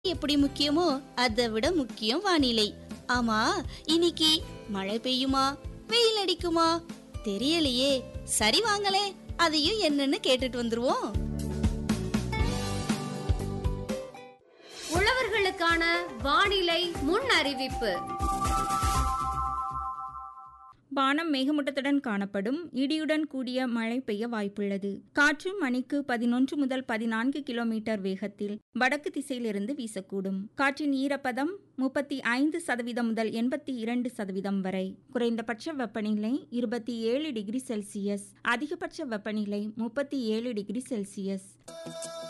எப்படி முக்கியமோ அதை விட முக்கியம் வானிலை ஆமா இன்னைக்கு மழை பெய்யுமா வெயில் அடிக்குமா தெரியலையே சரி வாங்களே அதையும் என்னன்னு கேட்டுட்டு வந்துருவோம் உழவர்களுக்கான வானிலை முன் அறிவிப்பு வானம் மேகமூட்டத்துடன் காணப்படும் இடியுடன் கூடிய மழை பெய்ய வாய்ப்புள்ளது காற்று மணிக்கு பதினொன்று முதல் பதினான்கு கிலோமீட்டர் வேகத்தில் வடக்கு திசையிலிருந்து வீசக்கூடும் காற்றின் ஈரப்பதம் முப்பத்தி ஐந்து சதவீதம் முதல் எண்பத்தி இரண்டு சதவீதம் வரை குறைந்தபட்ச வெப்பநிலை இருபத்தி ஏழு டிகிரி செல்சியஸ் அதிகபட்ச வெப்பநிலை முப்பத்தி ஏழு டிகிரி செல்சியஸ்